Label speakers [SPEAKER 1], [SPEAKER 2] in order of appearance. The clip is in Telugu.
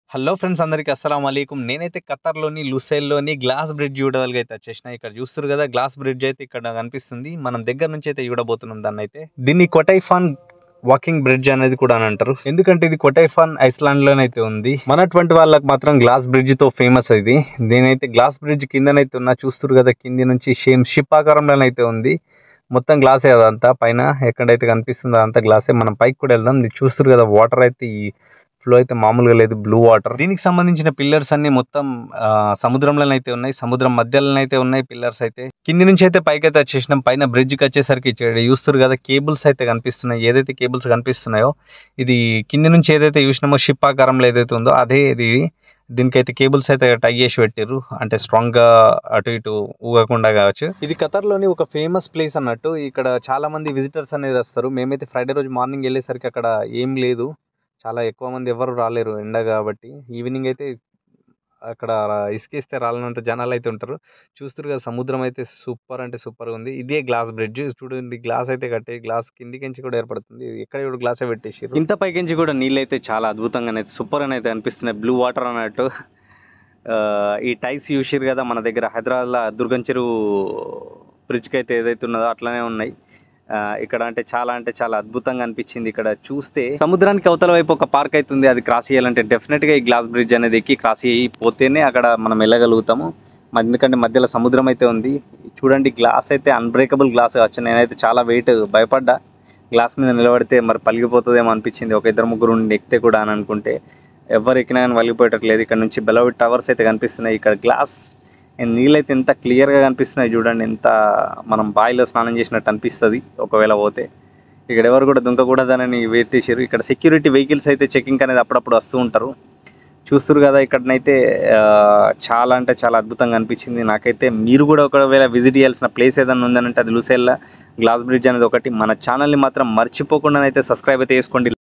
[SPEAKER 1] హలో ఫ్రెండ్స్ అందరికీ అస్సలం అలైకుం నేనైతే ఖతర్లోని లుసైల్లోని గ్లాస్ బ్రిడ్జ్ చూడగలిగి అయితే వచ్చేసిన ఇక్కడ చూస్తారు కదా గ్లాస్ బ్రిడ్జ్ అయితే ఇక్కడ కనిపిస్తుంది మనం దగ్గర నుంచి అయితే చూడబోతున్నాం దాన్ని అయితే దీన్ని కొటైఫాన్ వాకింగ్ బ్రిడ్జ్ అనేది కూడా అని అంటారు ఎందుకంటే ఇది కొటైఫాన్ ఐస్లాండ్ లోనైతే ఉంది మనటువంటి వాళ్ళకి మాత్రం గ్లాస్ బ్రిడ్జ్ తో ఫేమస్ ఇది దీనైతే గ్లాస్ బ్రిడ్జ్ కిందనైతే ఉన్నా చూస్తారు కదా కింది నుంచి షేమ్ షిప్ ఆకారంలోనైతే ఉంది మొత్తం గ్లాసే అదంతా పైన ఎక్కడైతే కనిపిస్తుందో అదంతా గ్లాసే మనం పైకి కూడా వెళ్దాం ఇది చూస్తారు కదా వాటర్ అయితే ఈ ఫ్లో అయితే మామూలుగా లేదు బ్లూ వాటర్ దీనికి సంబంధించిన పిల్లర్స్ అన్ని మొత్తం ఆ, సముద్రంలోనే అయితే ఉన్నాయి సముద్రం మధ్యలోనే అయితే ఉన్నాయి పిల్లర్స్ అయితే కింది నుంచి అయితే పైకి అయితే వచ్చేసినాం పైన బ్రిడ్జ్ కి వచ్చేసరికి ఇక్కడ చూస్తారు కదా కేబుల్స్ అయితే కనిపిస్తున్నాయి ఏదైతే కేబుల్స్ కనిపిస్తున్నాయో ఇది కింది నుంచి ఏదైతే చూసినామో షిప్ ఆకారంలో ఏదైతే ఉందో అదే ఇది దీనికైతే కేబుల్స్ అయితే టై చేసి పెట్టారు అంటే స్ట్రాంగ్ గా అటు ఇటు ఊగకుండా కావచ్చు ఇది ఖతర్లోని ఒక ఫేమస్ ప్లేస్ అన్నట్టు ఇక్కడ చాలా మంది విజిటర్స్ అనేది వస్తారు మేమైతే ఫ్రైడే రోజు మార్నింగ్ వెళ్ళేసరికి అక్కడ ఏం లేదు చాలా ఎక్కువ మంది ఎవరు రాలేరు ఎండ కాబట్టి ఈవినింగ్ అయితే అక్కడ ఇసుకేస్తే రాలనంత జనాలు అయితే ఉంటారు చూస్తారు కదా సముద్రం అయితే సూపర్ అంటే సూపర్ ఉంది ఇదే గ్లాస్ బ్రిడ్జ్ చూడండి గ్లాస్ అయితే కట్టే గ్లాస్ కిందికించి కూడా ఏర్పడుతుంది ఇది ఎక్కడ కూడా గ్లాసే పెట్టేసి ఇంత పైకించి కూడా నీళ్ళు అయితే చాలా అద్భుతంగా అయితే సూపర్ అని అయితే అనిపిస్తున్నాయి బ్లూ వాటర్ అన్నట్టు ఆ, ఈ టైస్ చూసిరు కదా మన దగ్గర హైదరాబాద్లో దుర్గం చెరువు బ్రిడ్జ్కి అయితే ఏదైతే ఉన్నదో అట్లనే ఉన్నాయి ఆ, ఇక్కడ అంటే చాలా అంటే చాలా అద్భుతంగా అనిపించింది ఇక్కడ చూస్తే సముద్రానికి అవతల వైపు ఒక పార్క్ అవుతుంది అది క్రాస్ చేయాలంటే డెఫినెట్ గా ఈ గ్లాస్ బ్రిడ్జ్ అనేది ఎక్కి క్రాస్ అయిపోతేనే అక్కడ మనం వెళ్ళగలుగుతాము మరి ఎందుకంటే మధ్యలో సముద్రం అయితే ఉంది చూడండి గ్లాస్ అయితే అన్బ్రేకబుల్ గ్లాస్ కావచ్చు నేనైతే చాలా వెయిట్ భయపడ్డా గ్లాస్ మీద నిలబడితే మరి పలిగిపోతుందేమో అనిపించింది ఒక ఇద్దరు ముగ్గురు ఉండి ఎక్కితే కూడా అని అనుకుంటే ఎవరు ఎక్కినా కానీ వలిగిపోయేటట్లేదు ఇక్కడ నుంచి బెలవిట్ టవర్స్ అయితే కనిపిస్తున్నాయి ఇక్కడ గ్లాస్ నీళ్ళైతే ఎంత క్లియర్గా కనిపిస్తున్నాయి చూడండి ఎంత మనం బావిలో స్నానం చేసినట్టు అనిపిస్తుంది ఒకవేళ పోతే ఇక్కడ ఎవరు కూడా దుంకకూడదని వెయిట్ చేసారు ఇక్కడ సెక్యూరిటీ వెహికల్స్ అయితే చెకింగ్ అనేది అప్పుడప్పుడు వస్తూ ఉంటారు చూస్తారు కదా ఇక్కడనైతే ఆ, చాలా అంటే చాలా అద్భుతంగా అనిపించింది నాకైతే మీరు కూడా ఒకవేళ విజిట్ చేయాల్సిన ప్లేస్ ఏదైనా ఉందనంటే అది లూసెల్లా గ్లాస్ బ్రిడ్జ్ అనేది ఒకటి మన ఛానల్ని మాత్రం మర్చిపోకుండా అయితే సబ్స్క్రైబ్ అయితే చేసుకోండి